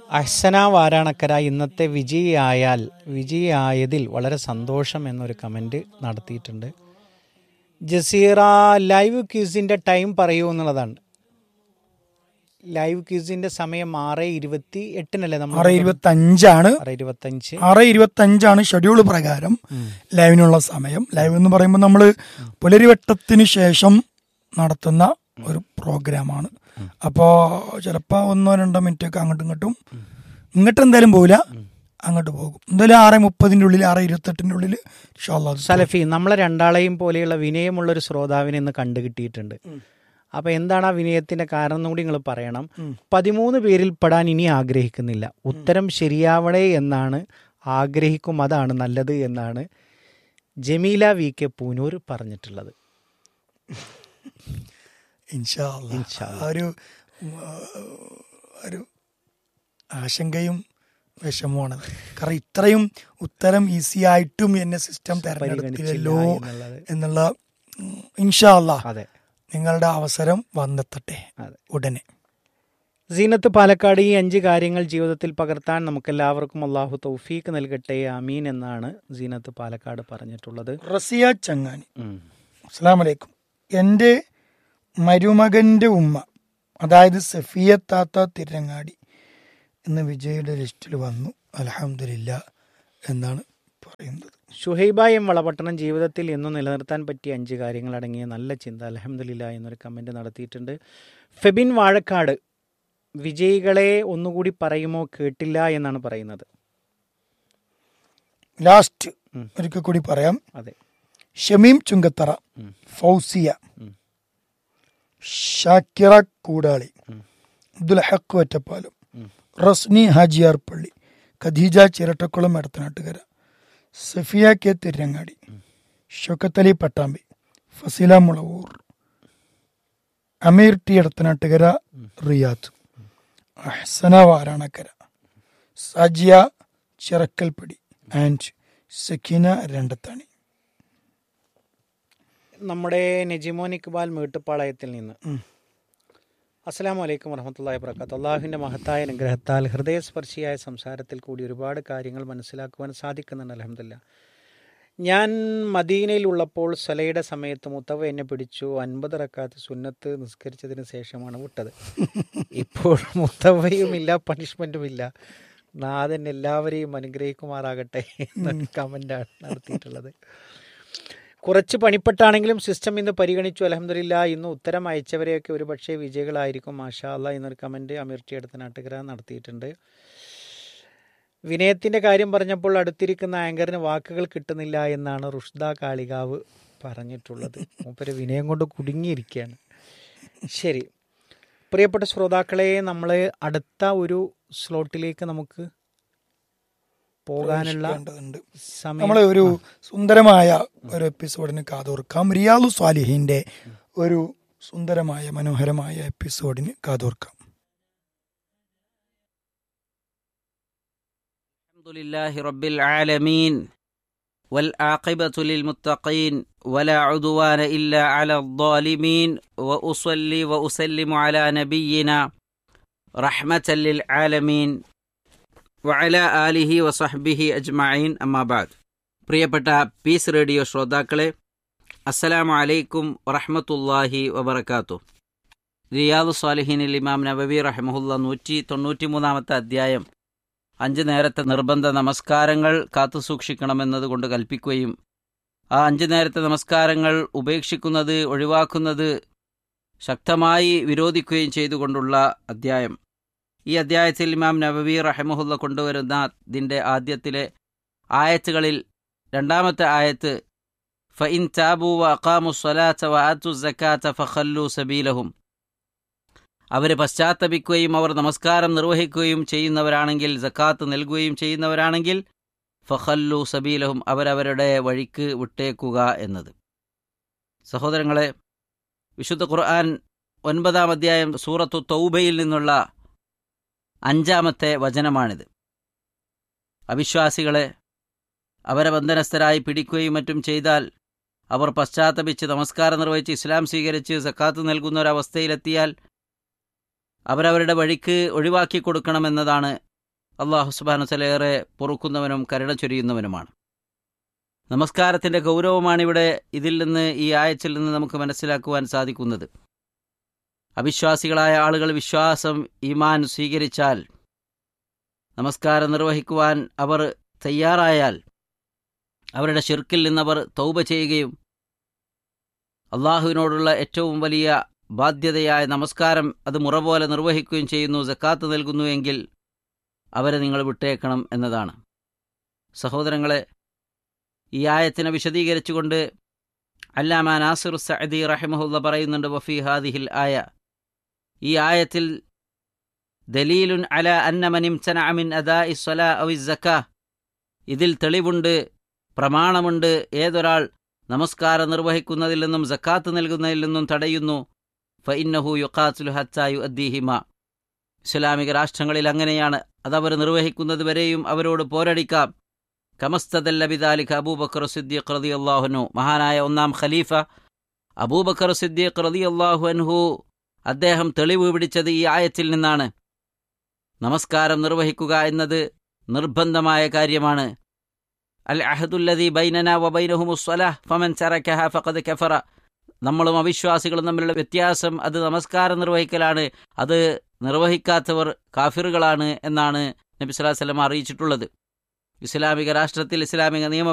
അഹ്സന വാരാണക്കര ഇന്നത്തെ വിജയിയായാൽ വിജയിയായതിൽ വളരെ സന്തോഷം എന്നൊരു കമൻറ്റ് നടത്തിയിട്ടുണ്ട് ജസീറ ലൈവ് ക്യൂസിൻ്റെ ടൈം പറയൂ എന്നുള്ളതാണ് ലൈവ് ക്യൂസിൻ്റെ സമയം ആറ് ഇരുപത്തി എട്ടിനല്ലേ നമ്മൾ ആറ് ഇരുപത്തി അഞ്ചാണ് ആറ് ഇരുപത്തഞ്ച് ആറ് ഇരുപത്തി അഞ്ചാണ് ഷെഡ്യൂൾ പ്രകാരം ലൈവിനുള്ള സമയം ലൈവ് എന്ന് പറയുമ്പോൾ നമ്മൾ പുലരിവട്ടത്തിന് ശേഷം നടത്തുന്ന ഒരു പ്രോഗ്രാമാണ് അപ്പോൾ ചിലപ്പോൾ ഒന്നോ രണ്ടോ മിനിറ്റ് ഒക്കെ അങ്ങോട്ടും ഇങ്ങോട്ടും ഇങ്ങോട്ട് എന്തായാലും പോകില്ല അങ്ങോട്ട് പോകും എന്തായാലും ആറ് മുപ്പതിൻ്റെ ഉള്ളിൽ ആറ് ഇരുപത്തെട്ടിൻ്റെ ഉള്ളിൽ ഇൻഷാല്ലാ അത് സലഫി നമ്മളെ രണ്ടാളെയും പോലെയുള്ള വിനയമുള്ളൊരു ശ്രോതാവിനെ ഇന്ന് കണ്ടു കിട്ടിയിട്ടുണ്ട് അപ്പൊ എന്താണ് ആ വിനയത്തിന്റെ കാരണം എന്നും കൂടി നിങ്ങൾ പറയണം പതിമൂന്ന് പേരിൽ പെടാൻ ഇനി ആഗ്രഹിക്കുന്നില്ല ഉത്തരം ശരിയാവണേ എന്നാണ് ആഗ്രഹിക്കും അതാണ് നല്ലത് എന്നാണ് ജമീല വി കെ പൂനൂർ പറഞ്ഞിട്ടുള്ളത് ഇൻഷാ അല്ലാ. ഇൻഷാ ആ ഒരു ഉം, ആ, ഒരു ആശങ്കയും വിഷമമാണ് കാരണം ഇത്രയും ഉത്തരം ഈസി ആയിട്ടും എന്നെ സിസ്റ്റം തെരഞ്ഞെടുത്തില്ലല്ലോ പരിഗണിച്ചില്ല എന്നുള്ളത്. എന്നുള്ള ഉം, ഇൻഷാ അല്ലാ അതെ നിങ്ങളുടെ അവസരം വന്നെത്തട്ടെ അതെ ഉടനെ സീനത്ത് പാലക്കാട് ഈ അഞ്ച് കാര്യങ്ങൾ ജീവിതത്തിൽ പകർത്താൻ നമുക്കെല്ലാവർക്കും അള്ളാഹു തൗഫീക്ക് നൽകട്ടെ അമീൻ എന്നാണ് സീനത്ത് പാലക്കാട് പറഞ്ഞിട്ടുള്ളത് റസിയ ചങ്ങാനി ഉം. അസ്സാം വലൈക്കും എൻ്റെ മരുമകൻ്റെ ഉമ്മ അതായത് സഫിയ താത്ത തിരങ്ങാടി എന്ന് വിജയുടെ ലിസ്റ്റിൽ വന്നു അലഹമില്ല എന്നാണ് പറയുന്നത് ഷുഹൈബ എം വളപട്ടണം ജീവിതത്തിൽ എന്നും നിലനിർത്താൻ പറ്റിയ അഞ്ച് കാര്യങ്ങൾ അടങ്ങിയ നല്ല ചിന്ത അലഹമില്ല എന്നൊരു കമൻറ്റ് നടത്തിയിട്ടുണ്ട് ഫെബിൻ വാഴക്കാട് വിജയികളെ ഒന്നുകൂടി പറയുമോ കേട്ടില്ല എന്നാണ് പറയുന്നത് ലാസ്റ്റ് ഉം. ഒരിക്കൽ കൂടി പറയാം അതെ ഷമീം ചുങ്കത്തറ ഉം. ഫൗസിയ ഉം. ഷാക്കിറ കൂടാളി ഉം. അബ്ദുൽ ഹക്ക് ഒറ്റപ്പാലം ഉം. Rasni Hajiyar Palli Khadeeja Chirattakkulam Edathanattukara Safiya K Thirangadi Shoukathali Pattambi Fasila Mulavoor Ameer T Edathanattukara Riyad Ahsana Varanakkara Sajiya Chirakkalpadi and Sakeena Randathani നമ്മുടെ നജിമോൻ ഇക്ബാൽ മേട്ടുപ്പാളയത്തിൽ നിന്ന് ഉം. അസ്സാം വലൈക്കും വറഹമത്തല്ലാ വർക്കാത്ത് അള്ളാഹുവിൻ്റെ മഹത്തായ അനുഗ്രഹത്താൽ ഹൃദയസ്പർശിയായ സംസാരത്തിൽ കൂടി ഒരുപാട് കാര്യങ്ങൾ മനസ്സിലാക്കുവാൻ സാധിക്കുന്നുണ്ട് അലഹമില്ല ഞാൻ മദീനയിലുള്ളപ്പോൾ സലയുടെ സമയത്ത് മുത്തവ എന്നെ പിടിച്ചു അൻപത് റക്കാത്ത് സുന്നത്ത് നിസ്കരിച്ചതിന് ശേഷമാണ് വിട്ടത് ഇപ്പോൾ മുത്തവയുമില്ല പണിഷ്മെൻറ്റുമില്ല നാഥൻ എല്ലാവരെയും അനുഗ്രഹിക്കുമാറാകട്ടെ എന്നൊരു കമൻ്റാണ് നടത്തിയിട്ടുള്ളത് കുറച്ച് പണിപ്പെട്ടാണെങ്കിലും സിസ്റ്റം ഇന്ന് പരിഗണിച്ചു അലഹമില്ല ഇന്ന് ഉത്തരം അയച്ചവരെയൊക്കെ ഒരുപക്ഷെ വിജയികളായിരിക്കും മാഷാ അല്ല എന്നൊരു കമൻറ്റ് അമീർട്ടി അടുത്ത നാട്ടുകര നടത്തിയിട്ടുണ്ട് വിനയത്തിൻ്റെ കാര്യം പറഞ്ഞപ്പോൾ അടുത്തിരിക്കുന്ന ആങ്കറിന് വാക്കുകൾ കിട്ടുന്നില്ല എന്നാണ് റുഷ്ദ കാളികാവ് പറഞ്ഞിട്ടുള്ളത് മൂപ്പര് വിനയം കൊണ്ട് കുടുങ്ങിയിരിക്കുകയാണ് ശരി പ്രിയപ്പെട്ട ശ്രോതാക്കളെ നമ്മൾ അടുത്ത ഒരു സ്ലോട്ടിലേക്ക് നമുക്ക് പോകാനുള്ള വേണ്ടതുണ്ട് സമയം നമ്മളെ ഒരു സുന്ദരമായ ഒരു എപ്പിസോഡിന് കാതോർക്കാം റിയാലു സ്വാലിഹിന്റെ ഒരു സുന്ദരമായ മനോഹരമായ എപ്പിസോഡിന് കാതോർക്കാം الحمد لله رب العالمين والعاقبة للمتقين ولا عدوان إلا على الظالمين وأصلي وأسلم على نبينا رحمة للعالمين وعلى آله وصحبه أجمعين أما بعد പ്രിയപ്പെട്ട പീസ് റേഡിയോ ശ്രോതാക്കളെ അസ്സലാമു അലൈക്കും വറഹ്മത്തുള്ളാഹി വബറകാത്തു റിയാദു സ്വാലിഹീനിൽ ഇമാം നബവി റഹ്മഹുല്ല നൂറ്റി തൊണ്ണൂറ്റി മൂന്നാമത്തെ അധ്യായം അഞ്ച് നേരത്തെ നിർബന്ധ നമസ്കാരങ്ങൾ കാത്തുസൂക്ഷിക്കണമെന്നതുകൊണ്ട് കൽപ്പിക്കുകയും ആ അഞ്ച് നേരത്തെ നമസ്കാരങ്ങൾ ഉപേക്ഷിക്കുന്നത് ഒഴിവാക്കുന്നത് ശക്തമായി വിരോധിക്കുകയും ചെയ്തുകൊണ്ടുള്ള അധ്യായം ഈ അധ്യായത്തിൽ ഇമാം നബവി റഹമുല്ല കൊണ്ടുവരുന്ന ഇതിൻ്റെ ആദ്യത്തിലെ ആയത്തുകളിൽ രണ്ടാമത്തെ ആയത്ത് ഫഇൻ താബു വ അഖാമു സ്വലാത്ത വ ആത്തു സക്കാത്ത ഫഖല്ലു സബീലഹും അവർ പശ്ചാത്തപിക്കുകയും അവർ നമസ്കാരം നിർവഹിക്കുകയും ചെയ്യുന്നവരാണെങ്കിൽ സക്കാത്ത് നൽകുകയും ചെയ്യുന്നവരാണെങ്കിൽ ഫഖല്ലു സബീലഹും അവരവരുടെ വഴിക്ക് വിട്ടേക്കുക എന്നത് സഹോദരങ്ങളെ വിശുദ്ധ ഖുർആൻ ഒൻപതാം അധ്യായം സൂറത്തു തൗബയിൽ നിന്നുള്ള അഞ്ചാമത്തെ വചനമാണിത് അവിശ്വാസികളെ അവരെ ബന്ധനസ്ഥരായി പിടിക്കുകയും മറ്റും ചെയ്താൽ അവർ പശ്ചാത്തപിച്ച് നമസ്കാരം നിർവഹിച്ച് ഇസ്ലാം സ്വീകരിച്ച് സക്കാത്ത് നൽകുന്ന ഒരവസ്ഥയിലെത്തിയാൽ അവരവരുടെ വഴിക്ക് ഒഴിവാക്കി കൊടുക്കണമെന്നതാണ് അള്ളാഹു സുബാനസലേറെ പൊറുക്കുന്നവനും കരുണ ചൊരിയുന്നവനുമാണ് നമസ്കാരത്തിൻ്റെ ഗൗരവമാണിവിടെ ഇതിൽ നിന്ന് ഈ ആയച്ചിൽ നിന്ന് നമുക്ക് മനസ്സിലാക്കുവാൻ സാധിക്കുന്നത് അവിശ്വാസികളായ ആളുകൾ വിശ്വാസം ഈമാൻ സ്വീകരിച്ചാൽ നമസ്കാരം നിർവഹിക്കുവാൻ അവർ തയ്യാറായാൽ അവരുടെ ഷിർക്കിൽ നിന്നവർ തൗബ ചെയ്യുകയും അള്ളാഹുവിനോടുള്ള ഏറ്റവും വലിയ ബാധ്യതയായ നമസ്കാരം അത് മുറ പോലെ നിർവഹിക്കുകയും ചെയ്യുന്നു ജക്കാത്ത് നൽകുന്നു എങ്കിൽ അവരെ നിങ്ങൾ വിട്ടേക്കണം എന്നതാണ് സഹോദരങ്ങളെ ഈ ആയത്തിനെ വിശദീകരിച്ചുകൊണ്ട് അല്ലാമ നാസിർ സഅദി റഹിമഹുല്ല പറയുന്നുണ്ട് വഫി ഹാദിഹിൽ ആയ ഈ ആയത്തിൽ ദലീലുൻ അല അന്നമനിംസന അമിൻ അദാ ഇസ്വല ഔ സക്ക ഇതിൽ തെളിവുണ്ട് പ്രമാണമുണ്ട് ഏതൊരാൾ നമസ്കാരം നിർവഹിക്കുന്നതിൽ നിന്നും ജക്കാത്ത് നൽകുന്നതിൽ നിന്നും തടയുന്നു ഫഇന്നഹു യുഖാത്തുൽ ഹത്തായു അദ്ദീഹിമ ഇസ്ലാമിക രാഷ്ട്രങ്ങളിൽ അങ്ങനെയാണ് അതവർ നിർവഹിക്കുന്നത് വരെയും അവരോട് പോരടിക്കാം കമസ്തദല്ല ബിദാലിഖ് അബൂബക്കർ സിദ്ദീഖ് റതി അള്ളാഹുനു മഹാനായ ഒന്നാം ഖലീഫ അബൂബക്കർ സിദ്ദീഖ് റതി അള്ളാഹു അൻഹു അദ്ദേഹം തെളിവ് പിടിച്ചത് ഈ ആയത്തിൽ നിന്നാണ് നമസ്കാരം നിർവഹിക്കുക എന്നത് നിർബന്ധമായ കാര്യമാണ് അൽ അഹദുല്ലദി ബൈനന വബൈനഹുമുസ്വല ഫമൻ ചറക്കഹ ഫഖദ് കഫറ നമ്മളും അവിശ്വാസികളും തമ്മിലുള്ള വ്യത്യാസം അത് നമസ്കാരം നിർവഹിക്കലാണ് അത് നിർവഹിക്കാത്തവർ കാഫിറുകളാണ് എന്നാണ് നബി സ്വലാഹു വല്ലം അറിയിച്ചിട്ടുള്ളത് ഇസ്ലാമിക രാഷ്ട്രത്തിൽ ഇസ്ലാമിക നിയമ